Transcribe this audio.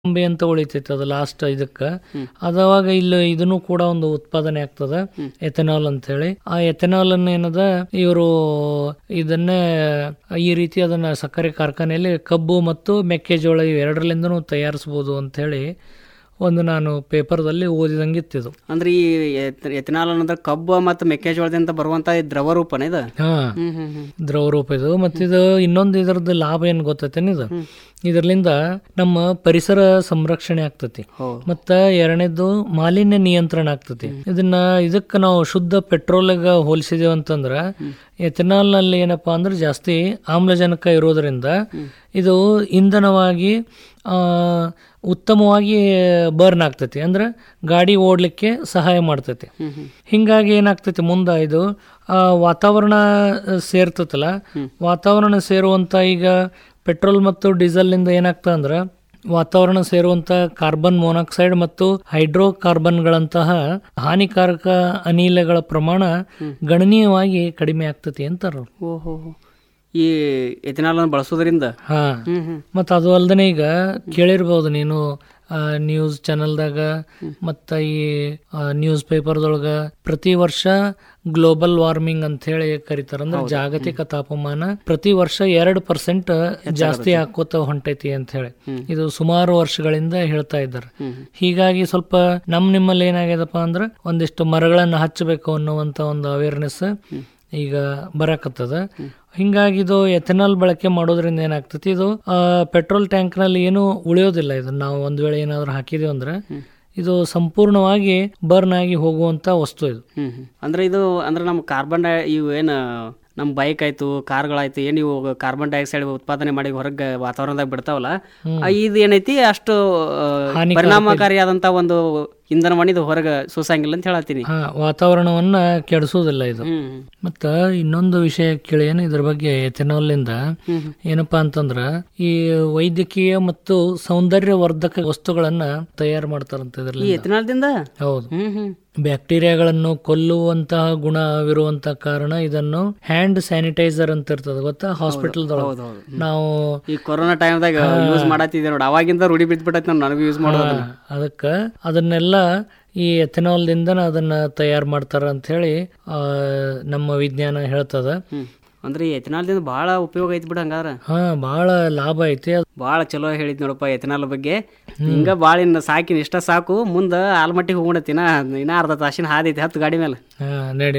ಅಂಬೆ ಅಂತ ಉಳಿತೈತಿ ಅದು ಲಾಸ್ಟ್ ಇದಕ್ಕೆ ಅದಾವಾಗ ಇಲ್ಲಿ ಇದನ್ನು ಕೂಡ ಒಂದು ಉತ್ಪಾದನೆ ಆಗ್ತದ ಎಥೆನಾಲ್ ಅಂತ ಹೇಳಿ ಆ ಎಥೆನಾಲ್ ಅನ್ನ ಏನದ ಇವರು ಇದನ್ನೇ ಈ ರೀತಿ ಅದನ್ನ ಸಕ್ಕರೆ ಕಾರ್ಖಾನೆಯಲ್ಲಿ ಕಬ್ಬು ಮತ್ತು ಮೆಕ್ಕೆಜೋಳ ಇವೆರಡರಲ್ಲಿಂದನೂ ತಯಾರಿಸಬಹುದು ಅಂತ ಹೇಳಿ ಒಂದು ನಾನು ಪೇಪರ್ದಲ್ಲಿ ಓದಿದಂಗಿತ್ತಿದು ಅಂದ್ರೆ ಈ ಎತ್- ಎಥೆನಾಲ್ ಅನ್ನೋದ್ರ ಕಬ್ಬು ಮತ್ತು ಮೆಕ್ಕೆಜೋಳದಿಂದ ಬರುವಂತ ಈ ದ್ರವ ರೂಪನ ಇದು ಹಾ ಹ್ಮ್ ಹ್ಮ್ ಹ್ಮ್ ದ್ರವ ರೂಪ ಇದು ಮತ್ತಿದು ಇನ್ನೊಂದು ಇದರದ್ದು ಲಾಭ ಏನು ಗೊತ್ತೈತೇನು ಇದು ಇದರ್ಲಿಂದ ನಮ್ಮ ಪರಿಸರ ಸಂರಕ್ಷಣೆ ಆಗ್ತತಿ ಹೌದು ಮತ್ತ ಎರಡನೇದು ಮಾಲಿನ್ಯ ನಿಯಂತ್ರಣ ಆಗ್ತತಿ ಇದನ್ನ ಇದಕ್ಕೆ ನಾವು ಶುದ್ಧ ಪೆಟ್ರೋಲ್ಗ ಹೋಲಿಸಿದೇವು ಅಂತಂದ್ರ ಎಥೆನಾಲ್ ನಲ್ಲಿ ಏನಪ್ಪಾ ಅಂದ್ರೆ ಜಾಸ್ತಿ ಆಮ್ಲಜನಕ ಇರೋದ್ರಿಂದ ಇದು ಇಂಧನವಾಗಿ ಆ, ಉತ್ತಮವಾಗಿ ಬರ್ನ್ ಆಗ್ತೈತಿ ಅಂದ್ರೆ ಗಾಡಿ ಓಡ್ಲಿಕ್ಕೆ ಸಹಾಯ ಮಾಡ್ತೈತಿ ಹ್ಮ್ ಹ್ಮ್ ಹಿಂಗಾಗಿ ಏನಾಗ್ತೈತಿ ಮುಂದೆ ಇದು ಆ, ವಾತಾವರಣ ಆ, ಸೇರ್ತತಲ್ಲ ವಾತಾವರಣ ಸೇರುವಂತ ಈಗ ಪೆಟ್ರೋಲ್ ಮತ್ತು ಡೀಸೆಲ್ನಿಂದ ಏನಾಗ್ತದೆ ಅಂದ್ರೆ ವಾತಾವರಣ ಸೇರುವಂತ ಕಾರ್ಬನ್ ಮೊನಾಕ್ಸೈಡ್ ಮತ್ತು ಹೈಡ್ರೋ ಕಾರ್ಬನ್ಗಳಂತಹ ಹಾನಿಕಾರಕ ಅನಿಲಗಳ ಪ್ರಮಾಣ ಗಣನೀಯವಾಗಿ ಕಡಿಮೆ ಆಗ್ತತಿ ಅಂತಾರ ಓಹೋ ಈ ಎಥೆನಾಲ್ ಅನ್ನು ಬಳಸೋದ್ರಿಂದ ಹಾ ಹ್ಮ್ ಹ್ಮ್ ಮತ್ತು ಅದು ಅಲ್ದೇ ಈಗ ಕೇಳಿರ್ಬೋದು ನೀನು ನ್ಯೂಸ್ ಚಾನಲ್ದಾಗ ಮತ್ತು ಈ ನ್ಯೂಸ್ ಪೇಪರ್ದೊಳಗ ಪ್ರತಿ ವರ್ಷ ಗ್ಲೋಬಲ್ ವಾರ್ಮಿಂಗ್ ಅಂತ ಹೇಳಿ ಕರೀತಾರ ಅಂದ್ರೆ ಜಾಗತಿಕ ತಾಪಮಾನ ಪ್ರತಿ ವರ್ಷ ಎರಡು ಪರ್ಸೆಂಟ್ ಜಾಸ್ತಿ ಹಾಕೋತ ಹೊಂಟೈತಿ ಅಂತ ಹೇಳಿ ಇದು ಸುಮಾರು ವರ್ಷಗಳಿಂದ ಹೇಳ್ತಾ ಇದ್ದಾರೆ ಹೀಗಾಗಿ ಸ್ವಲ್ಪ ನಮ್ ನಿಮ್ಮಲ್ಲಿ ಏನಾಗ್ಯದಪ್ಪ ಅಂದ್ರೆ ಒಂದಿಷ್ಟು ಮರಗಳನ್ನ ಹಚ್ಚಬೇಕು ಅನ್ನುವಂತ ಒಂದು ಅವೇರ್ನೆಸ್ ಈಗ ಬರಕತ್ತದ ಹಿಂಗಾಗಿ ಇದು ಎಥೆನಾಲ್ ಬಳಕೆ ಮಾಡೋದ್ರಿಂದ ಏನಾಗ್ತತಿ ಇದು ಪೆಟ್ರೋಲ್ ಟ್ಯಾಂಕ್ ನಲ್ಲಿ ಏನು ಉಳಿಯೋದಿಲ್ಲ ಇದು ನಾವು ಒಂದ್ ವೇಳೆ ಏನಾದ್ರು ಹಾಕಿದೀವಿ ಅಂದ್ರೆ ಇದು ಸಂಪೂರ್ಣವಾಗಿ ಬರ್ನ್ ಆಗಿ ಹೋಗುವಂತ ವಸ್ತು ಇದು ಹ್ಮ್ ಹ್ಮ್. ಅಂದ್ರೆ ಇದು ಅಂದ್ರೆ ನಮ್ಮ ಕಾರ್ಬನ್ ಡೈ ಇವು ಏನು ನಮ್ಮ ಬೈಕ್ ಆಯ್ತು ಕಾರ್ಗಳಾಯ್ತು ಏನು ಇವು ಕಾರ್ಬನ್ ಡೈಆಕ್ಸೈಡ್ ಉತ್ಪಾದನೆ ಮಾಡಿ ಹೊರಗೆ ವಾತಾವರಣದಾಗ ಬಿಡ್ತಾವಲ್ಲ ಆ, ಇದು ಏನೈತಿ ಅಷ್ಟು ಆ, ಪರಿಣಾಮಕಾರಿಯಾದಂತ ಒಂದು ಇಂಧನವನ್ನ ಇದು ಹೊರಗೆ ಸೂಸಂಗಿಲ್ಲ ಅಂತ ಹೇಳತ್ತೀನಿ ಹಾ ವಾತಾವರಣವನ್ನ ಕೆಡಿಸೋದಿಲ್ಲ ಇದು ಹ್ಮ್ ಮತ್ತ ಇನ್ನೊಂದು ವಿಷಯ ಕೇಳಿ ಏನು ಇದ್ರ ಬಗ್ಗೆ ಎಥೆನಾಲ್ ಇಂದ ಹ್ಮ್ ಏನಪ್ಪಾ ಅಂತಂದ್ರ ಈ ವೈದ್ಯಕೀಯ ಮತ್ತು ಸೌಂದರ್ಯ ವರ್ಧಕ ವಸ್ತುಗಳನ್ನ ತಯಾರು ಮಾಡ್ತಾರಂತ ಈ ಇದ್ರಲ್ಲಿ ಎಥೆನಾಲ್ದಿಂದ ಹೌದು ಹ್ಮ್ ಹ್ಮ್ ಬ್ಯಾಕ್ಟೀರಿಯಾಗಳನ್ನು ಕೊಲ್ಲುವಂತಹ ಗುಣವಿರುವಂತ ಕಾರಣ ಇದನ್ನು ಹ್ಯಾಂಡ್ ಸ್ಯಾನಿಟೈಸರ್ ಅಂತ ಇರ್ತದೆ ಗೊತ್ತಾ ಹಾಸ್ಪಿಟಲ್ ಹೌದು ಹೌದು ನಾವು ಈ ಕೊರೋನಾ ಟೈಮ್ದಾಗ ಯೂಸ್ ಮಾಡತ್ತಿದ್ದೆ ನೋಡಿ ಅವಾಗಿಂದ ರೂಢಿ ಬಿದ್ದ್ಬಿಟ್ಟೈತಿ ನೋಡಿ ನನಗೂ ಯೂಸ್ ಮಾಡೋದು ಅದಕ್ಕ ಅದನ್ನೆಲ್ಲ ಈ ಎಥೆನಾಲ್ ದಿಂದ ಅದನ್ನ ತಯಾರು ಮಾಡ್ತಾರ ಅಂತ ಹೇಳಿ ಆ, ನಮ್ಮ ವಿಜ್ಞಾನ ಹೇಳ್ತದ ಹ್ಮ್ ಅಂದ್ರೆ ಈ ಎಥೆನಾಲ್ದಿಂದ ಭಾಳ ಉಪಯೋಗ ಐತಿ ಬಿಡ ಹಂಗಾರ ಹಾ ಬಹಳ ಲಾಭ ಐತಿ ಭಾಳ ಚಲೋ ಹೇಳಿದ್ ನೋಡಪ್ಪ ಎಥೆನಾಲ್ ಬಗ್ಗೆ ಹಿಂಗ ಭಾಳ ಇನ್ನು ಸಾಕಿನ ಇಷ್ಟ ಸಾಕು ಮುಂದೆ ಆಲ್ಮಟ್ಟಿಗೆ ಹೋಗ್ಬಿಡತ್ತಿನ ಇನ್ನ ಅರ್ಧ ತಾಸಿನ ಹಾದೈತಿ ಹತ್ತು ಗಾಡಿ ಮೇಲೆ ಹಾ ನಡಿ